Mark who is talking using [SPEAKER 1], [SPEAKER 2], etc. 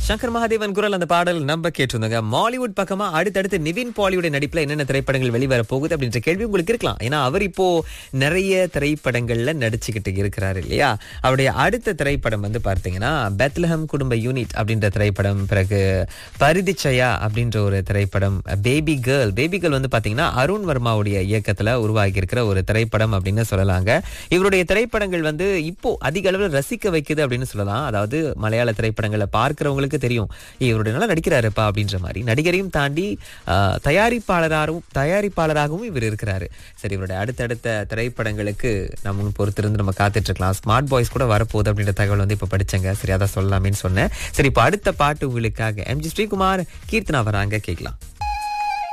[SPEAKER 1] சங்கர் மகாதேவன் குரல் அந்த பாடல் நம்ம கேட்டிருந்தோங்க மாலிவுட் பக்கமா அடுத்தடுத்து நிவின் பாலிவுட் நடிப்புல என்னென்ன திரைப்படங்கள் வெளிவர போகுது அப்படின்ற கேள்வி உங்களுக்கு இருக்கலாம் ஏன்னா அவர் இப்போ நிறைய திரைப்படங்கள்ல நடிச்சுக்கிட்டு இருக்கிறாரு இல்லையா அவருடைய அடுத்த திரைப்படம் வந்து பார்த்தீங்கன்னா பெத்லஹம் குடும்ப யூனிட் அப்படின்ற திரைப்படம் பிறகு பரிதிச்சயா அப்படின்ற ஒரு திரைப்படம் பேபி கேர்ள் பேபி கேர்ள் வந்து பாத்தீங்கன்னா அருண் வர்மாவுடைய இயக்கத்துல உருவாகி இருக்கிற ஒரு திரைப்படம் அப்படின்னு சொல்லலாங்க இவருடைய திரைப்படங்கள் வந்து இப்போ அதிக அளவில் ரசிக்க வைக்குது அப்படின்னு சொல்லலாம் அதாவது மலையாள திரைப்படங்களை பார்க்கிறவங்களுக்கு தெரியும் "ஏய், இவருடைய நல்லா நடிக்கிறாருப்பா அப்படின்ற மாதிரி நடிகரையும் தாண்டி ஆஹ், தயாரிப்பாளராகவும் தயாரிப்பாளராகவும் இவர் இருக்கிறாரு சரி இவருடைய அடுத்தடுத்த திரைப்படங்களுக்கு நம்ம பொறுத்திருந்து நம்ம காத்துட்டு இருக்கலாம் ஸ்மார்ட் பாய்ஸ் கூட வரப்போகுது அப்படின்ற தகவல் வந்து இப்ப படிச்சங்க சரி அதான் சொல்லலாமேன்னு சொன்னேன் சரி இப்போ அடுத்த பாட்டு உங்களுக்காக எம்ஜி ஸ்ரீகுமார் கீர்த்தனா வராங்க கேட்கலாம்